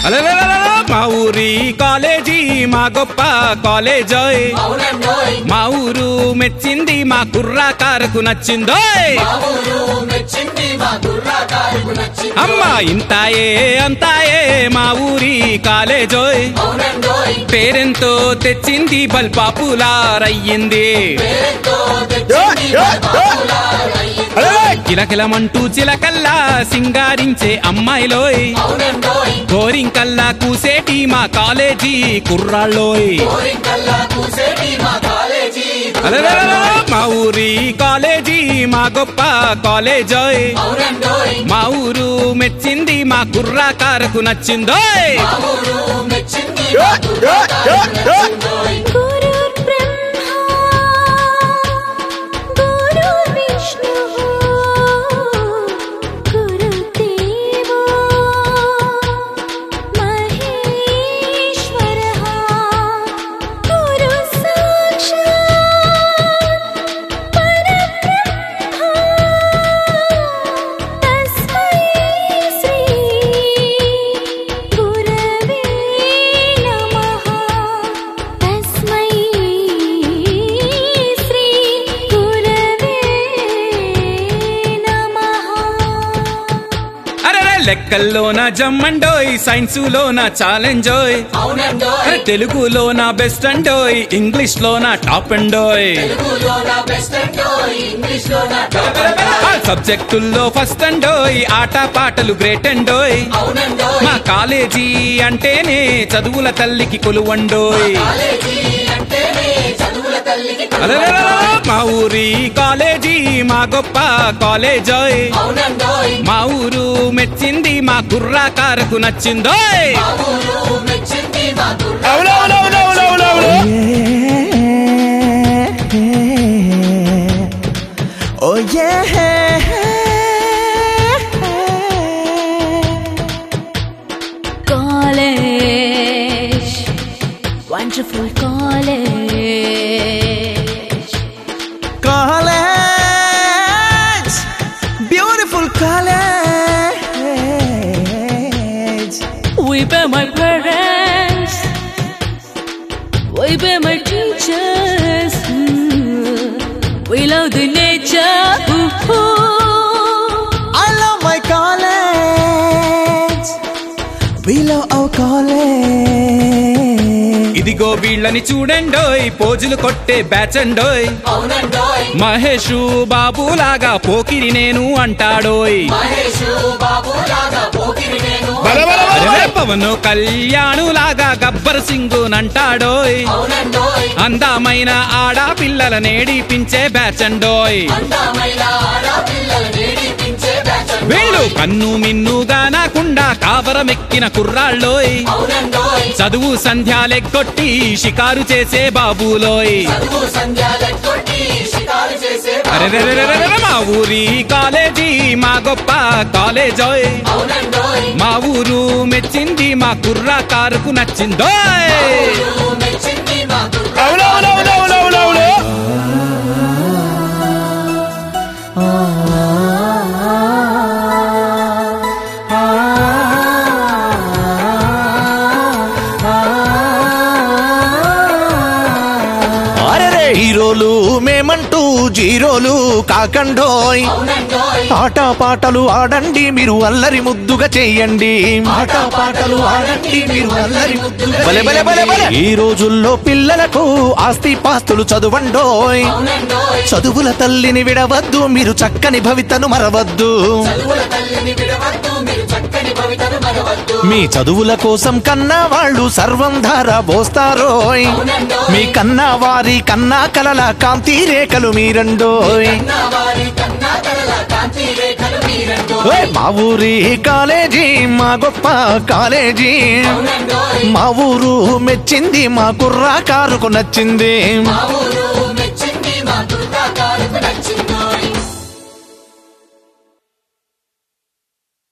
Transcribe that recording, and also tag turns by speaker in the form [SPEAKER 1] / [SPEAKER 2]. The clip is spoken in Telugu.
[SPEAKER 1] అలలలలల, మా ఊరి కాలేజీ మా గొప్ప కాలేజోయ్
[SPEAKER 2] అవునండోయ్
[SPEAKER 1] మా ఊరు మెచ్చింది మా కుర్రాకారకు నచ్చిందోయ్
[SPEAKER 2] మా ఊరు మెచ్చింది మా కుర్రాకారుకు నచ్చింది
[SPEAKER 1] అమ్మా ఇంతాయే అంతాయే మా ఊరి కాలేజోయ్
[SPEAKER 2] అవునండోయ్
[SPEAKER 1] పేరెంతో తెచ్చింది బల్ పాపులార్ అయ్యింది
[SPEAKER 2] పేరుతో తెచ్చింది మా పాపులారయ్యింది.
[SPEAKER 1] కిలకిలమంటూ చిలకల్లా సింగారించే అమ్మాయిలోయ్
[SPEAKER 2] అవునండోయ్
[SPEAKER 1] గోరింకల్లా కూసేటి మా కాలేజీ కుర్రాళ్ళోయ్
[SPEAKER 2] కోరింకల్లా కూసేటి మా కాలేజీ
[SPEAKER 1] అలలలల, మా ఊరి కాలేజీ మా గొప్ప కాలేజోయ్
[SPEAKER 2] అవునండోయ్
[SPEAKER 1] మా ఊరు మెచ్చింది మా కుర్రాకారకు నచ్చిందోయ్
[SPEAKER 2] మా ఊరు మెచ్చింది మా కుర్రాకారుకు నచ్చిందోయ్
[SPEAKER 3] गुरुर्ब्रह्मा गुरुर्विष्णुः गुरुदेवो महेश्वरः गुरुसाक्षात् परब्रह्मा तस्मै श्री गुरवे नमः तस्मै श्री गुरवे नमः
[SPEAKER 1] అరే లెక్కల్లోన జమ్మండోయ్ సైన్సులోన ఛాలెంజోయ్
[SPEAKER 2] అవునండోయ్
[SPEAKER 1] అరే తెలుగులోన బెస్ట్ అండోయ్ ఇంగ్లీష్ లోన టాప్ అండోయ్
[SPEAKER 2] తెలుగులోన బెస్ట్ అండోయ్ ఇంగ్లీష్ లోన టాప్
[SPEAKER 1] ఆ సబ్జెక్టుల్లో ఫస్ట్ అండోయ్ ఆట పాటలు గ్రేట్ అండోయ్
[SPEAKER 2] అవునండోయ్
[SPEAKER 1] మా కాలేజీ అంటేనే చదువుల తల్లికి కొలువండోయ్
[SPEAKER 2] కాలేజీ అంటేనే చదువుల తల్లికి
[SPEAKER 1] అలలలల, మా ఊరి కాలేజీ మా గొప్ప కాలేజోయ్
[SPEAKER 2] అవునండోయ్
[SPEAKER 1] మా ఊరు మెచ్చింది మా కుర్రాకారకు నచ్చిందోయ్
[SPEAKER 2] మా ఊరు మెచ్చింది మా
[SPEAKER 4] Oh yeah.
[SPEAKER 3] college wonderful college
[SPEAKER 4] College, beautiful college.
[SPEAKER 3] we pay my parents we pay my teachers Mm. we love the nature Ooh, ooh.
[SPEAKER 4] I love my college. We love our college.
[SPEAKER 1] ఇదిగో వీళ్ళని చూడండోయ్ పోజులు కొట్టే బ్యాచ్ అండోయ్
[SPEAKER 2] అవునండోయ్
[SPEAKER 1] మహేషు బాబు లాగా పోకిరి నేను అంటాడోయ్
[SPEAKER 2] మహేష్ బాబు లాగా పోకిరి నేను
[SPEAKER 1] అరే పవన్ కళ్యాణు లాగా గబ్బర్ సింగ్ నంటాడోయ్
[SPEAKER 2] అవునండోయ్
[SPEAKER 1] అందమైన ఆడపిల్లల నేడిపించే బ్యాచ్ అండోయ్
[SPEAKER 2] అందమైన ఆడపిల్లలు నేడిపించే బ్యాచ్
[SPEAKER 1] వీళ్ళు కన్ను మిన్నుగా నాకుండా కావరమెక్కిన కుర్రాళ్ళోయ్
[SPEAKER 2] అవునండోయ్
[SPEAKER 1] చదువు సంధ్యాలెక్కొట్టి షికారు చేసే బాబులోయ్
[SPEAKER 2] చదువు సంధ్యాలెక్కొట్టి షికారు చేసే
[SPEAKER 1] అరెరెరెరెరెరె, మా ఊరి కాలేజీ మా గొప్ప కాలేజోయ్
[SPEAKER 2] అవునండోయ్
[SPEAKER 1] మా ఊరు మెచ్చింది మా కుర్రా కారుకు నచ్చిందోయ్
[SPEAKER 2] ఊరు మెచ్చింది మా కుర్ర
[SPEAKER 4] అరెరే హీరోలు మేమంటూ జీరోలు కాకండోయ్
[SPEAKER 2] అవునండోయ్
[SPEAKER 4] ఆట పాటలు ఆడండి మీరు అల్లరి ముద్దుగా చెయ్యండి ఆట పాటలు ఆడండి మీరు అల్లరి ముద్దుగా బలే బలే బలే బలే ఈ రోజుల్లో పిల్లలకు ఆస్తి పాస్తులు చదువండోయ్
[SPEAKER 2] అవునండోయ్
[SPEAKER 4] చదువుల తల్లిని విడవద్దు మీరు చక్కని భవితను మరవద్దు
[SPEAKER 2] చదువుల తల్లిని విడవద్దు మీరు చక్కని భవితను మరవద్దు
[SPEAKER 4] మీ చదువుల కోసం కన్నా వాళ్ళు సర్వం ధార పోస్తారోయ్
[SPEAKER 2] అవునండోయ్
[SPEAKER 4] మీ కన్నా వారి కన్నా కలల కాంతి రేఖలు మీరండోయ్
[SPEAKER 2] కన్నా వారి కన్నా కలల కాంతి రేఖలు మీరండోయ్
[SPEAKER 4] ఓయ్ మా ఊరి కాలేజీ మా గొప్ప కాలేజీ
[SPEAKER 2] అవునండోయ్
[SPEAKER 4] మా ఊరు మెచ్చింది మా కుర్రా కారుకు నచ్చింది
[SPEAKER 2] మా ఊరు మెచ్చింది మా కుర్ర కారుకు నచ్చింది